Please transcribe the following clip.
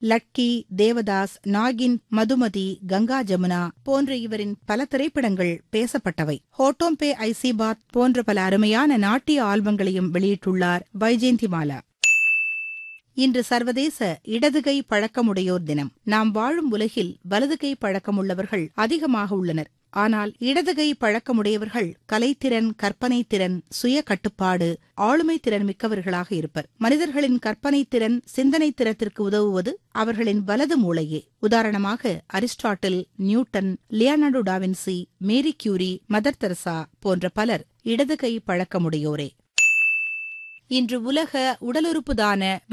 லட்கி தேவதாஸ் நாகின் மதுமதி கங்கா ஜமுனா போன்ற இவரின் பல திரைப்படங்கள் பேசப்பட்டவை ஹோட்டோம்பே ஐசிபாத் போன்ற பல அருமையான நாட்டிய ஆல்பங்களையும் வெளியிட்டுள்ளார் வைஜெயந்திமாலா இன்று சர்வதேச இடதுகை பழக்கமுடையோர் தினம் நாம் வாழும் உலகில் வலதுகை பழக்கமுள்ளவர்கள் அதிகமாக உள்ளனர் ஆனால் இடதுகை பழக்கமுடையவர்கள் கலைத்திறன் கற்பனை திறன் சுய கட்டுப்பாடு ஆளுமை திறன் மிக்கவர்களாக இருப்பர் மனிதர்களின் கற்பனை திறன் சிந்தனை திறத்திற்கு உதவுவது அவர்களின் வலது மூளையே உதாரணமாக Aristotle Newton Leonardo da Vinci Mary Curie Mother Teresa போன்ற பலர் இடதுகை பழக்கமுடையோரே இன்று உலக உடலுறுப்பு தான